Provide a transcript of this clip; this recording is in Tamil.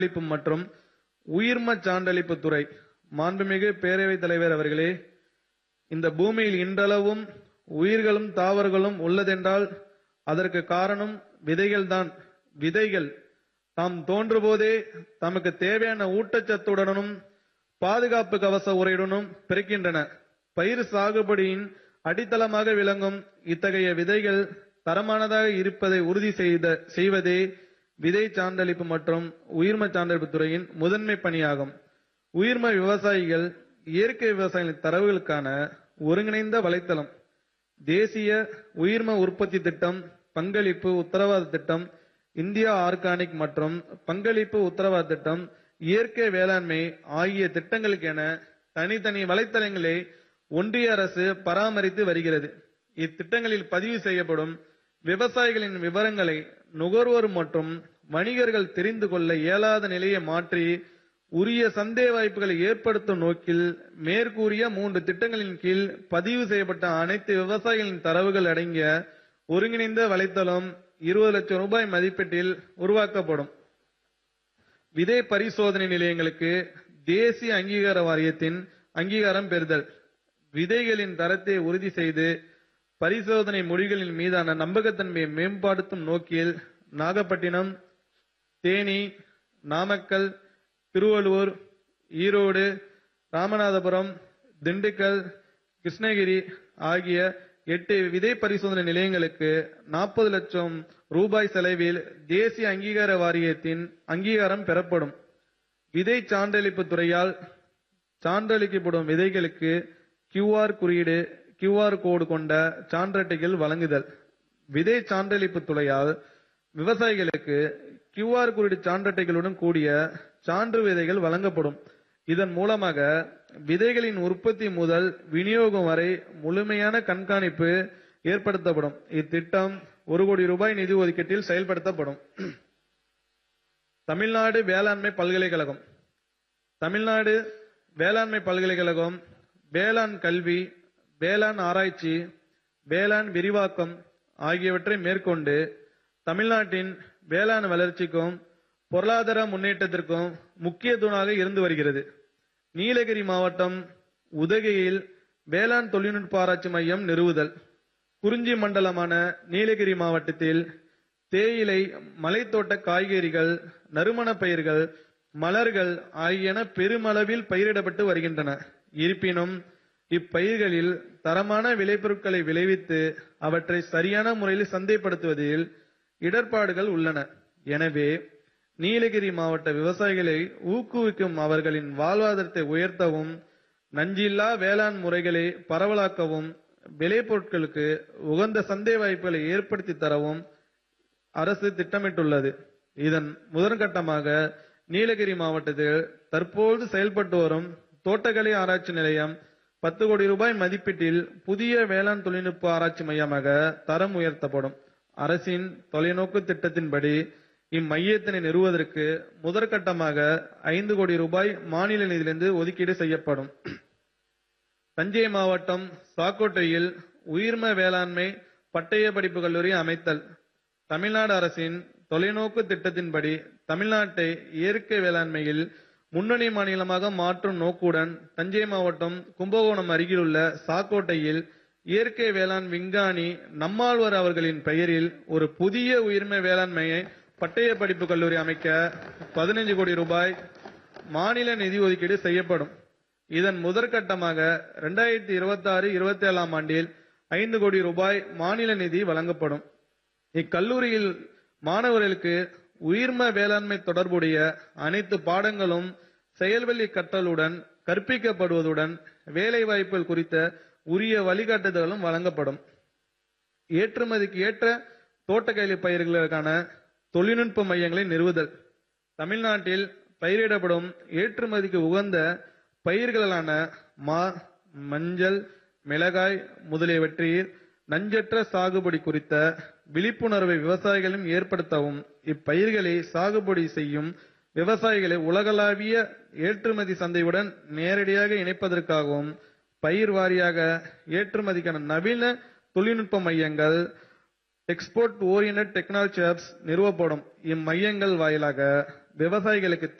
சான்றளிப்பு மற்றும் உயிர்ம சான்றளிப்பு துறை மாண்புமிகு பேரவைத் தலைவர் அவர்களே இந்த பூமியில் இன்றளவும் உயிர்களும் தாவரங்களும் உள்ளதென்றால் அதற்கு காரணம் விதைகள்தான் விதைகள் தாம் தோன்றும்போதே தமக்கு தேவையான ஊட்டச்சத்துடனும் பாதுகாப்பு கவச உரையுடனும் பிறக்கின்றன பயிர் சாகுபடியின் அடித்தளமாக விளங்கும் இத்தகைய விதைகள் தரமானதாக இருப்பதை உறுதி செய்த செய்வதே விதை சான்றளிப்பு மற்றும் உயிர்ம சான்றளிப்பு துறையின் முதன்மை பணியாகும் உயிர்ம விவசாயிகள் இயற்கை விவசாயிகளின் தரவுகளுக்கான ஒருங்கிணைந்த வலைத்தளம் தேசிய உயிர்ம உற்பத்தி திட்டம் பங்களிப்பு உத்தரவாத திட்டம் இந்தியா ஆர்கானிக் மற்றும் பங்களிப்பு உத்தரவாத திட்டம் இயற்கை வேளாண்மை ஆகிய திட்டங்களுக்கென தனித்தனி வலைத்தளங்களை ஒன்றிய அரசு பராமரித்து வருகிறது இத்திட்டங்களில் பதிவு செய்யப்படும் விவசாயிகளின் விவரங்களை நுகர்வோர் மற்றும் வணிகர்கள் தெரிந்து கொள்ள இயலாத நிலையை மாற்றி உரிய சந்தை வாய்ப்புகளை ஏற்படுத்தும் நோக்கில் மேற்கூறிய மூன்று திட்டங்களின் கீழ் பதிவு செய்யப்பட்ட அனைத்து விவசாயிகளின் தரவுகள் அடங்கிய ஒருங்கிணைந்த வலைத்தளம் இருபது லட்சம் ரூபாய் மதிப்பீட்டில் உருவாக்கப்படும் விதை பரிசோதனை நிலையங்களுக்கு தேசிய அங்கீகார வாரியத்தின் அங்கீகாரம் பெறுதல் விதைகளின் தரத்தை உறுதி செய்து பரிசோதனை மொழிகளின் மீதான நம்பகத்தன்மையை மேம்படுத்தும் நோக்கில் நாகப்பட்டினம் தேனி நாமக்கல் திருவள்ளூர் ஈரோடு ராமநாதபுரம் திண்டுக்கல் கிருஷ்ணகிரி ஆகிய எட்டு விதை பரிசோதனை நிலையங்களுக்கு நாற்பது லட்சம் ரூபாய் செலவில் தேசிய அங்கீகார வாரியத்தின் அங்கீகாரம் பெறப்படும் விதை சான்றளிப்பு துறையால் சான்றளிக்கப்படும் விதைகளுக்கு கியூஆர் குறியீடு கியூஆர் கோடு கொண்ட சான்றட்டைகள் வழங்குதல் விதை சான்றளிப்பு துறையால் விவசாயிகளுக்கு கியூஆர் குறியீடு சான்றட்டைகளுடன் கூடிய சான்று விதைகள் வழங்கப்படும் இதன் மூலமாக விதைகளின் உற்பத்தி முதல் விநியோகம் வரை முழுமையான கண்காணிப்பு ஏற்படுத்தப்படும் இத்திட்டம் ஒரு கோடி ரூபாய் நிதி ஒதுக்கீட்டில் செயல்படுத்தப்படும் தமிழ்நாடு வேளாண்மை பல்கலைக்கழகம் தமிழ்நாடு வேளாண்மை பல்கலைக்கழகம் வேளாண் கல்வி வேளாண் ஆராய்ச்சி வேளாண் விரிவாக்கம் ஆகியவற்றை மேற்கொண்டு தமிழ்நாட்டின் வேளாண் வளர்ச்சிக்கும் பொருளாதார முன்னேற்றத்திற்கும் முக்கிய தூணாக இருந்து வருகிறது நீலகிரி மாவட்டம் உதகையில் வேளாண் தொழில்நுட்ப ஆராய்ச்சி மையம் நிறுவுதல் குறிஞ்சி மண்டலமான நீலகிரி மாவட்டத்தில் தேயிலை மலைத்தோட்ட காய்கறிகள் நறுமணப் பயிர்கள் மலர்கள் ஆகியன பெருமளவில் பயிரிடப்பட்டு வருகின்றன இருப்பினும் இப்பயிர்களில் தரமான விளைபொருட்களை விளைவித்து அவற்றை சரியான முறையில் சந்தைப்படுத்துவதில் இடர்பாடுகள் உள்ளன எனவே நீலகிரி மாவட்ட விவசாயிகளை ஊக்குவிக்கும் அவர்களின் வாழ்வாதாரத்தை உயர்த்தவும் நஞ்சில்லா வேளாண் முறைகளை பரவலாக்கவும் விளைபொருட்களுக்கு உகந்த சந்தை வாய்ப்புகளை ஏற்படுத்தி தரவும் அரசு திட்டமிட்டுள்ளது இதன் முதற்கட்டமாக நீலகிரி மாவட்டத்தில் தற்போது செயல்பட்டு வரும் தோட்டக்கலை ஆராய்ச்சி நிலையம் பத்து கோடி ரூபாய் மதிப்பீட்டில் புதிய வேளாண் தொழில்நுட்ப ஆராய்ச்சி மையமாக தரம் உயர்த்தப்படும் அரசின் தொலைநோக்கு திட்டத்தின்படி இம்மையத்தினை நிறுவுவதற்கு முதற்கட்டமாக ஐந்து கோடி ரூபாய் மாநில நிதியிலிருந்து ஒதுக்கீடு செய்யப்படும் தஞ்சை மாவட்டம் சாக்கோட்டையில் உயிர்ம வேளாண்மை பட்டய படிப்பு கல்லூரி அமைத்தல் தமிழ்நாடு அரசின் தொலைநோக்கு திட்டத்தின்படி தமிழ்நாட்டை இயற்கை வேளாண்மையில் முன்னணி மாநிலமாக மாற்றும் நோக்குடன் தஞ்சை மாவட்டம் கும்பகோணம் அருகிலுள்ள சாக்கோட்டையில் இயற்கை வேளாண் விஞ்ஞானி நம்மாழ்வார் அவர்களின் பெயரில் ஒரு புதிய உயிர்மை வேளாண்மையை பட்டய படிப்பு கல்லூரி அமைக்க பதினைஞ்சு கோடி ரூபாய் மாநில நிதி ஒதுக்கீடு செய்யப்படும் இதன் முதற்கட்டமாக இரண்டாயிரத்தி இருபத்தி ஆறு இருபத்தி ஏழாம் ஆண்டில் ஐந்து கோடி ரூபாய் மாநில நிதி வழங்கப்படும் இக்கல்லூரியில் மாணவர்களுக்கு உயிர்ம வேளாண்மை தொடர்புடைய அனைத்து பாடங்களும் செயல்வழி கற்றலுடன் கற்பிக்கப்படுவதுடன் வேலை வாய்ப்புகள் குறித்த உரிய வழிகாட்டுதலும் வழங்கப்படும் ஏற்றுமதிக்கு ஏற்ற தோட்டக்கலை பயிர்களுக்கான தொழில்நுட்ப மையங்களை நிறுவுதல் தமிழ்நாட்டில் பயிரிடப்படும் ஏற்றுமதிக்கு உகந்த பயிர்களான மா மஞ்சள் மிளகாய் முதலியவற்றில் நஞ்சற்ற சாகுபடி குறித்த விழிப்புணர்வை விவசாயிகளும் ஏற்படுத்தவும் இப்பயிர்களை சாகுபடி செய்யும் விவசாயிகளை உலகளாவிய ஏற்றுமதி சந்தையுடன் நேரடியாக இணைப்பதற்காகவும் பயிர் வாரியாக ஏற்றுமதிக்கான நவீன தொழில்நுட்ப மையங்கள் எக்ஸ்போர்ட் ஓரியன்ட் டெக்னாலஜி ஹப்ஸ் நிறுவப்படும் இம்மையங்கள் வாயிலாக விவசாயிகளுக்கு